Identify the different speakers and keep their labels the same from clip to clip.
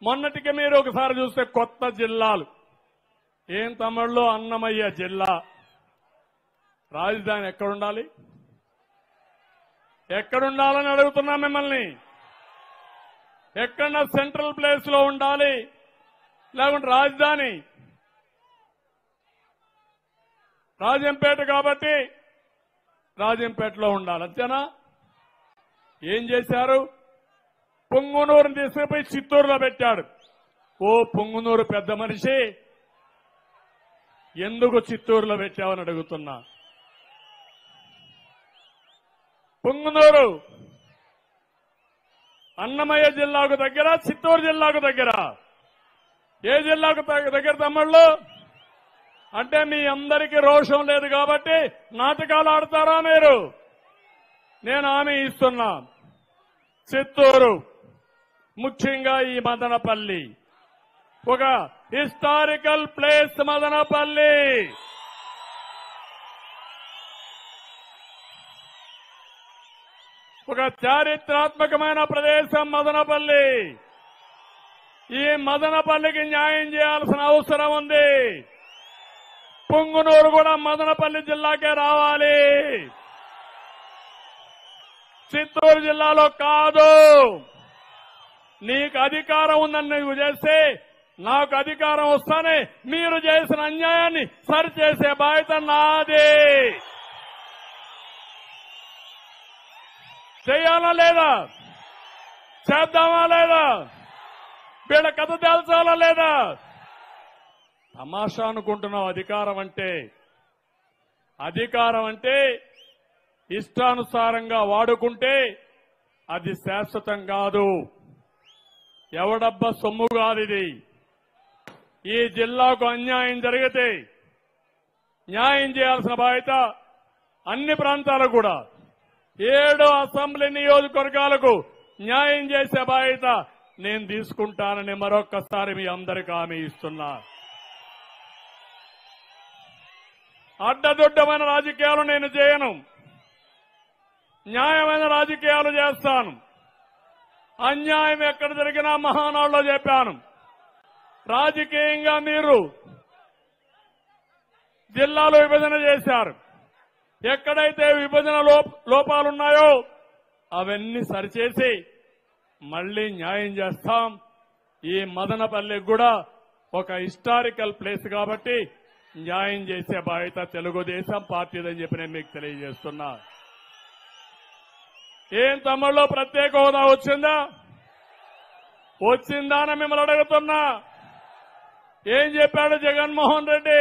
Speaker 1: మొన్నటికి మీరు ఒకసారి చూస్తే కొత్త జిల్లాలు ఏం తమిళలో అన్నమయ్య జిల్లా రాజధాని ఎక్కడుండాలి ఎక్కడుండాలని అడుగుతున్నా మిమ్మల్ని ఎక్కడన్నా సెంట్రల్ ప్లేస్ లో ఉండాలి లేకుంటే రాజధాని రాజంపేట కాబట్టి రాజంపేటలో ఉండాలి అంతేనా ఏం చేశారు పొంగునూరుని తీసుకుపోయి చిత్తూరులో పెట్టాడు ఓ పొంగునూరు పెద్ద మనిషి ఎందుకు చిత్తూరులో పెట్టావని అడుగుతున్నా పొంగునూరు అన్నమయ్య జిల్లాకు దగ్గర చిత్తూరు జిల్లాకు దగ్గర ఏ జిల్లాకు తగ్గ- దగ్గర తమ్ముళ్ళు అంటే మీ అందరికీ రోషం లేదు కాబట్టి నాటకాలు ఆడతారా మీరు నేను హామీ ఇస్తున్నా చిత్తూరు ముఖ్యంగా ఈ మదనపల్లి ఒక హిస్టారికల్ ప్లేస్ మదనపల్లి ఒక చారిత్రాత్మకమైన ప్రదేశం మదనపల్లి ఈ మదనపల్లికి న్యాయం చేయాల్సిన అవసరం ఉంది పొంగునూరు కూడా మదనపల్లి జిల్లాకే రావాలి చిత్తూరు జిల్లాలో కాదు నీకు అధికారం ఉందని నువ్వు చేస్తే నాకు అధికారం వస్తానే మీరు చేసిన అన్యాయాన్ని సరిచేసే బాధ్యత నాది చేయాలా లేదా చేద్దామా లేదా వీళ్ళ కథ తేల్చాలా లేదా తమాషా అనుకుంటున్నావు అధికారం అంటే అధికారం అంటే ఇష్టానుసారంగా వాడుకుంటే అది శాశ్వతం కాదు ఎవడబ్బ సొమ్ము కాదు ఇది ఈ జిల్లాకు అన్యాయం జరిగితే న్యాయం చేయాల్సిన బాధ్యత అన్ని ప్రాంతాలకు కూడా ఏడు అసెంబ్లీ నియోజకవర్గాలకు న్యాయం చేసే బాధ్యత నేను తీసుకుంటానని మరొక్కసారి మీ అందరికీ హామీ ఇస్తున్నా అడ్డదొడ్డమైన రాజకీయాలు నేను చేయను న్యాయమైన రాజకీయాలు చేస్తాను అన్యాయం ఎక్కడ జరిగినా మహానాడులో చెప్పాను రాజకీయంగా మీరు జిల్లాలో విభజన చేశారు ఎక్కడైతే విభజన లోప- లోపాలున్నాయో అవన్నీ సరిచేసి మళ్లీ న్యాయం చేస్తాం ఈ మదనపల్లికి కూడా ఒక హిస్టారికల్ ప్లేస్ కాబట్టి న్యాయం చేసే బాధ్యత తెలుగుదేశం పార్టీదని చెప్పి నేను మీకు తెలియజేస్తున్నా ఏం తమ్ముళ్ళు ప్రత్యేక హోదా వచ్చిందా వచ్చిందా అని మిమ్మల్ని అడుగుతున్నా ఏం చెప్పాడు జగన్మోహన్ రెడ్డి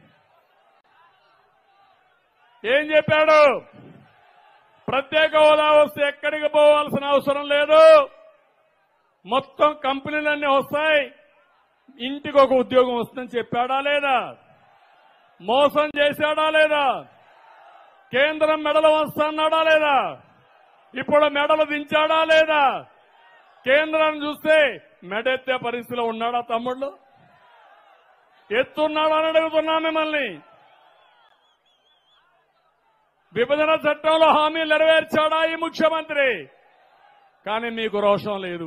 Speaker 1: ఏం చెప్పాడు ప్రత్యేక హోదా వస్తే ఎక్కడికి పోవాల్సిన అవసరం లేదు మొత్తం కంపెనీలన్నీ వస్తాయి ఇంటికి ఒక ఉద్యోగం వస్తుందని చెప్పాడా లేదా మోసం చేశాడా లేదా కేంద్రం మెడలు వస్తున్నాడా లేదా ఇప్పుడు మెడలు దించాడా లేదా కేంద్రాన్ని చూస్తే మెడెత్తే పరిస్థితిలో ఉన్నాడా తమ్ముళ్ళు ఎత్తున్నాడా అని అడుగుతున్నా మిమ్మల్ని విభజన చట్టంలో హామీ నెరవేర్చాడా ఈ ముఖ్యమంత్రి కానీ మీకు రోషం లేదు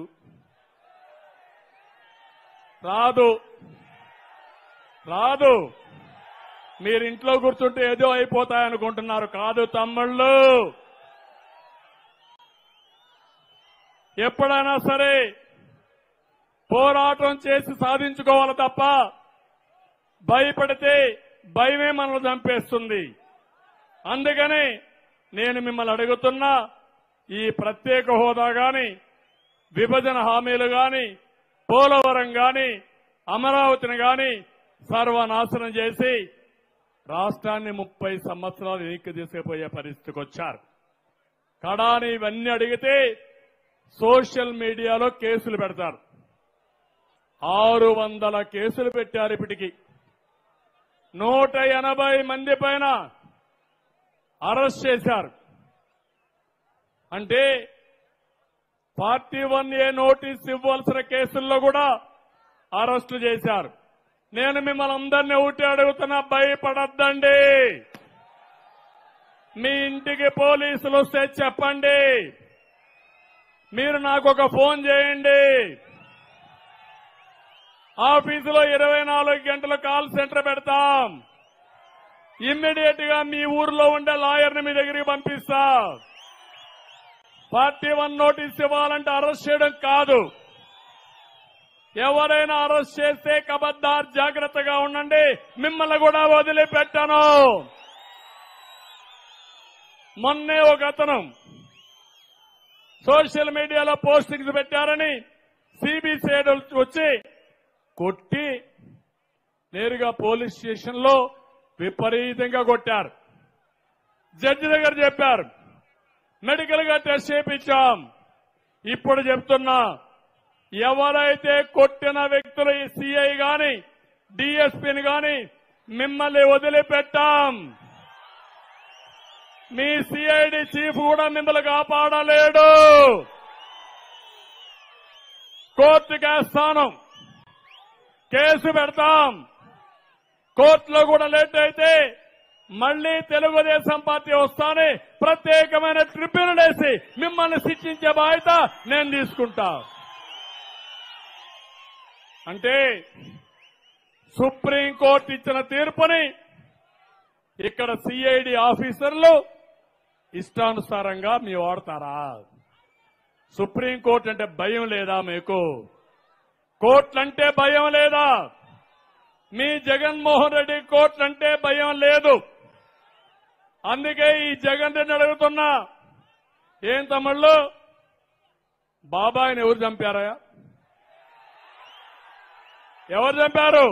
Speaker 1: రాదు రాదు మీరు ఇంట్లో కూర్చుంటే ఏదో అయిపోతాయనుకుంటున్నారు కాదు తమ్ముళ్ళు ఎప్పుడైనా సరే పోరాటం చేసి సాధించుకోవాలి తప్ప భయపడితే భయమే మనల్ని చంపేస్తుంది అందుకని నేను మిమ్మల్ని అడుగుతున్నా ఈ ప్రత్యేక హోదా గాని విభజన హామీలు గాని పోలవరం గాని అమరావతిని గాని సర్వనాశనం చేసి రాష్ట్రాన్ని ముప్పై సంవత్సరాలు వెనక్కి తీసుకుపోయే పరిస్థితికి వచ్చారు కడాని ఇవన్నీ అడిగితే సోషల్ మీడియాలో కేసులు పెడతారు ఆరు వందల కేసులు పెట్టారు ఇప్పటికి నూట ఎనభై మంది పైన అరెస్ట్ చేశారు అంటే ఫార్టీ వన్ ఏ నోటీస్ ఇవ్వాల్సిన కేసుల్లో కూడా అరెస్టు చేశారు నేను మిమ్మల్ని అందరినీ ఒకటి అడుగుతున్నా భయపడద్దండి మీ ఇంటికి పోలీసులు వస్తే చెప్పండి మీరు నాకు ఒక ఫోన్ చేయండి ఆఫీసులో ఇరవై నాలుగు గంటల కాల్ సెంటర్ పెడతాం ఇమ్మీడియట్ గా మీ ఊర్లో ఉండే లాయర్ని మీ దగ్గరికి పంపిస్తా పార్టీ వన్ నోటీస్ ఇవ్వాలంటే అరెస్ట్ చేయడం కాదు ఎవరైనా అరెస్ట్ చేస్తే కబద్దార్ జాగ్రత్తగా ఉండండి మిమ్మల్ని కూడా వదిలిపెట్టను మొన్నే ఒక అతను సోషల్ మీడియాలో పోస్టింగ్స్ పెట్టారని సిబిసిఐడి వచ్చి కొట్టి నేరుగా పోలీస్ స్టేషన్ లో విపరీతంగా కొట్టారు జడ్జి దగ్గర చెప్పారు మెడికల్ గా టెస్ట్ చేయించాం ఇప్పుడు చెప్తున్నా ఎవరైతే కొట్టిన వ్యక్తులు ఈ సిఐ గాని డిఎస్పీని గాని మిమ్మల్ని వదిలిపెట్టాం మీ సిఐడి చీఫ్ కూడా మిమ్మల్ని కాపాడలేడు కోర్టుకేస్తాను కేసు పెడతాం కోర్టులో కూడా లేట్ అయితే మళ్లీ తెలుగుదేశం పార్టీ వస్తానే ప్రత్యేకమైన ట్రిబ్యునల్ వేసి మిమ్మల్ని శిక్షించే బాధ్యత నేను తీసుకుంటా అంటే సుప్రీంకోర్టు ఇచ్చిన తీర్పుని ఇక్కడ సిఐడి ఆఫీసర్లు ఇష్టానుసారంగా మీ వాడతారా సుప్రీంకోర్టు అంటే భయం లేదా మీకు కోర్టులంటే భయం లేదా మీ జగన్మోహన్ రెడ్డి కోర్టులంటే భయం లేదు అందుకే ఈ జగన్ రెడ్డి అడుగుతున్నా ఏం తమ్ముళ్ళు బాబాయిని ఎవరు చంపారా ఎవరు చంపారు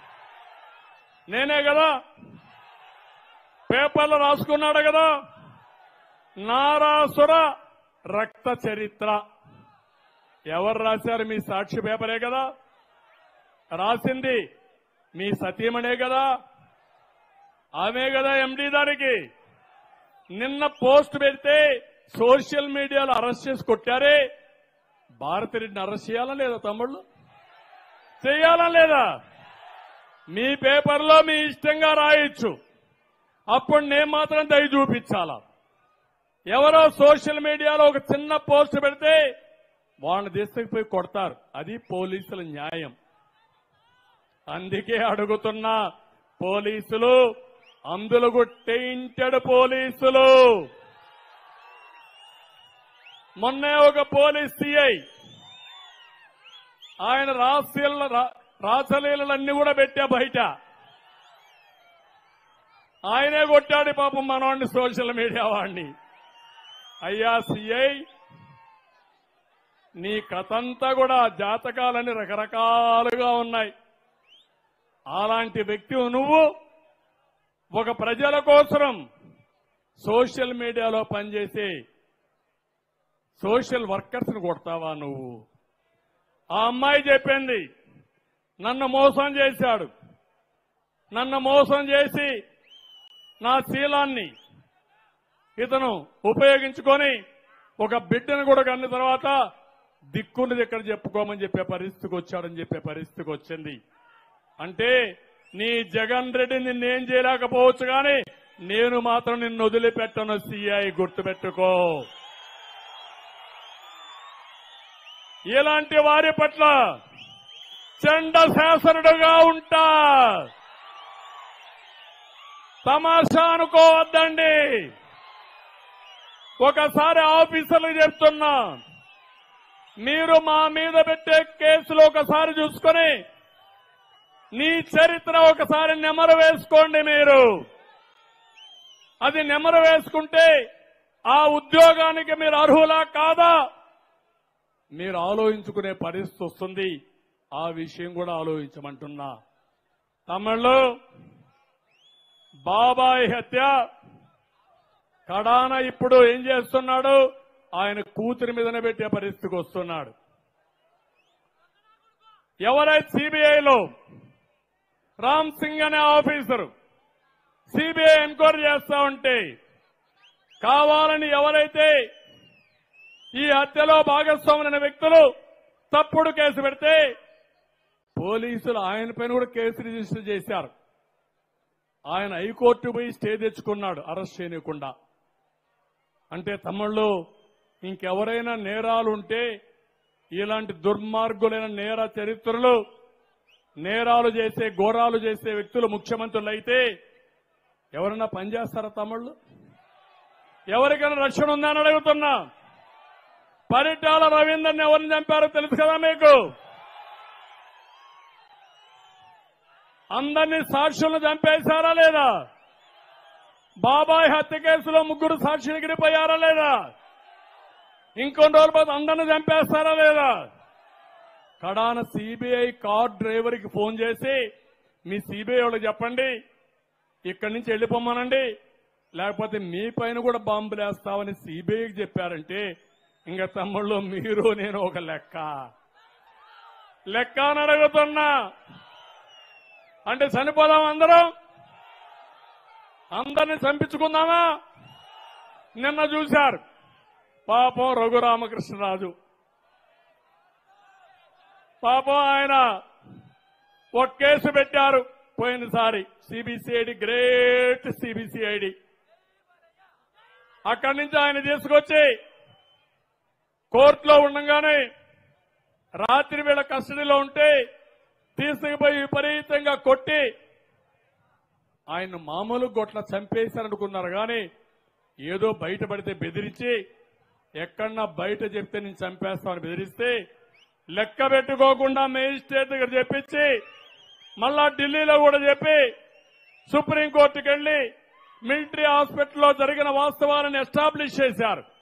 Speaker 1: నేనే కదా పేపర్లో రాసుకున్నాడు కదా నారాసుర రక్త చరిత్ర ఎవరు రాశారు మీ సాక్షి పేపరే కదా రాసింది మీ సతీమణే కదా ఆమె కదా ఎండి దానికి నిన్న పోస్ట్ పెడితే సోషల్ మీడియాలో అరెస్ట్ చేసి కొట్టారే భారతిరెడ్డిని అరెస్ట్ చేయాలా లేదా తమ్ముళ్ళు చేయాలా లేదా మీ పేపర్లో మీ ఇష్టంగా రాయొచ్చు అప్పుడు నేను మాత్రం దయ చూపించాలా ఎవరో సోషల్ మీడియాలో ఒక చిన్న పోస్ట్ పెడితే వాళ్ళని తీసుకుపోయి కొడతారు అది పోలీసుల న్యాయం అందుకే అడుగుతున్నా పోలీసులు అందులో టెయింటెడ్ పోలీసులు మొన్నే ఒక పోలీస్ సిఐ ఆయన రాశీల రాసలీలన్నీ కూడా పెట్టా బయట ఆయనే కొట్టాడు పాపం మనవాడిని సోషల్ మీడియా వాడిని అయ్యా సిఐ నీ కథంతా కూడా జాతకాలని రకరకాలుగా ఉన్నాయి అలాంటి వ్యక్తి నువ్వు ఒక ప్రజల కోసం సోషల్ మీడియాలో పనిచేసే సోషల్ వర్కర్స్ ని కొడతావా నువ్వు ఆ అమ్మాయి చెప్పింది నన్ను మోసం చేశాడు నన్ను మోసం చేసి నా శీలాన్ని ఇతను ఉపయోగించుకొని ఒక బిడ్డను కూడా కన్న తర్వాత దిక్కున్నది ఎక్కడ చెప్పుకోమని చెప్పే పరిస్థితికి వచ్చాడని చెప్పే పరిస్థితికి వచ్చింది అంటే నీ జగన్ రెడ్డి నిన్నేం చేయలేకపోవచ్చు కానీ నేను మాత్రం నిన్ను వదిలిపెట్టను సిఐ గుర్తుపెట్టుకో ఇలాంటి వారి పట్ల చండ శాసనుడుగా ఉంటా తమాషా అనుకోవద్దండి ఒకసారి ఆఫీసర్లు చెప్తున్నా మీరు మా మీద పెట్టే కేసులు ఒకసారి చూసుకొని నీ చరిత్ర ఒకసారి నెమరు వేసుకోండి మీరు అది నెమరు వేసుకుంటే ఆ ఉద్యోగానికి మీరు అర్హులా కాదా మీరు ఆలోచించుకునే పరిస్థితి వస్తుంది ఆ విషయం కూడా ఆలోచించమంటున్నా తమిళ్ళు బాబాయ్ హత్య కడాన ఇప్పుడు ఏం చేస్తున్నాడు ఆయన కూతురి మీదనే పెట్టే పరిస్థితికి వస్తున్నాడు ఎవరైతే సిబిఐలో రామ్ సింగ్ అనే ఆఫీసరు సిబిఐ ఎంక్వైరీ చేస్తా ఉంటే కావాలని ఎవరైతే ఈ హత్యలో భాగస్వాములైన వ్యక్తులు తప్పుడు కేసు పెడితే పోలీసులు ఆయన పైన కూడా కేసు రిజిస్టర్ చేశారు ఆయన హైకోర్టు పోయి స్టే తెచ్చుకున్నాడు అరెస్ట్ చేయకుండా అంటే తమ్ముళ్ళు ఇంకెవరైనా నేరాలు ఉంటే ఇలాంటి దుర్మార్గులైన నేర చరిత్రలు నేరాలు చేసే ఘోరాలు చేసే వ్యక్తులు ముఖ్యమంత్రులు అయితే ఎవరన్నా పనిచేస్తారా తమ్ముళ్ళు ఎవరికైనా రక్షణ ఉందని అడుగుతున్నా పరిటాల రవీందర్ని ఎవరిని చంపారో తెలుసు కదా మీకు అందరినీ సాక్షులను చంపేశారా లేదా బాబాయ్ హత్య కేసులో ముగ్గురు సాక్షులు ఎగిరిపోయారా లేదా ఇంకొన్ని రోజుల పాటు అందరిని చంపేస్తారా లేదా కడాన సిబిఐ కార్ డ్రైవర్ కి ఫోన్ చేసి మీ సిబిఐ వాళ్ళకి చెప్పండి ఇక్కడి నుంచి వెళ్ళిపోమనండి లేకపోతే మీ పైన కూడా బాంబులు వేస్తామని సిబిఐకి చెప్పారంటే ఇంకా తమ్ముళ్ళు మీరు నేను ఒక లెక్క లెక్క అని అడుగుతున్నా అంటే చనిపోదాం అందరం అందరిని చంపించుకుందామా నిన్న చూశారు పాపం రఘురామకృష్ణరాజు పాపం ఆయన ఒక కేసు పెట్టారు పోయినసారి సిబిసిఐడి గ్రేట్ సిబిసిఐడి అక్కడి నుంచి ఆయన తీసుకొచ్చి కోర్టులో ఉండగానే రాత్రి వేళ కస్టడీలో ఉంటే తీసుకుపోయి విపరీతంగా కొట్టి ఆయన మామూలు గొట్ల చంపేశారనుకున్నారు కానీ ఏదో బయటపడితే బెదిరించి ఎక్కడన్నా బయట చెప్తే నేను చంపేస్తామని బెదిరిస్తే లెక్క పెట్టుకోకుండా మేజిస్ట్రేట్ దగ్గర చెప్పించి మళ్ళా ఢిల్లీలో కూడా చెప్పి సుప్రీంకోర్టుకి వెళ్లి మిలిటరీ హాస్పిటల్లో జరిగిన వాస్తవాలను ఎస్టాబ్లిష్ చేశారు